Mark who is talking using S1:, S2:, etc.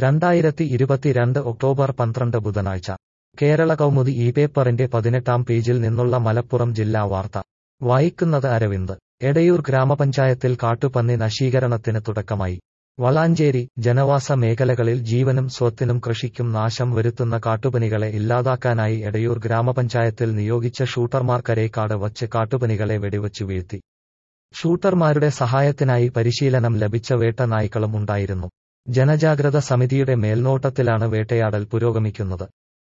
S1: രണ്ടായിരത്തി ഇരുപത്തിരണ്ട് ഒക്ടോബർ പന്ത്രണ്ട് ബുധനാഴ്ച കേരള കൗമുദി ഈ പേപ്പറിന്റെ പതിനെട്ടാം പേജിൽ നിന്നുള്ള മലപ്പുറം ജില്ലാ വാർത്ത വായിക്കുന്നത് അരവിന്ദ് എടയൂർ ഗ്രാമപഞ്ചായത്തിൽ കാട്ടുപന്നി നശീകരണത്തിന് തുടക്കമായി വളാഞ്ചേരി ജനവാസ മേഖലകളിൽ ജീവനും സ്വത്തിനും കൃഷിക്കും നാശം വരുത്തുന്ന കാട്ടുപനികളെ ഇല്ലാതാക്കാനായി എടയൂർ ഗ്രാമപഞ്ചായത്തിൽ നിയോഗിച്ച ഷൂട്ടർമാർ കരേക്കാട് വച്ച് കാട്ടുപനികളെ വെടിവച്ചു വീഴ്ത്തി ഷൂട്ടർമാരുടെ സഹായത്തിനായി പരിശീലനം ലഭിച്ച വേട്ട നായ്ക്കളും ഉണ്ടായിരുന്നു ജനജാഗ്രത സമിതിയുടെ മേൽനോട്ടത്തിലാണ് വേട്ടയാടൽ പുരോഗമിക്കുന്നത്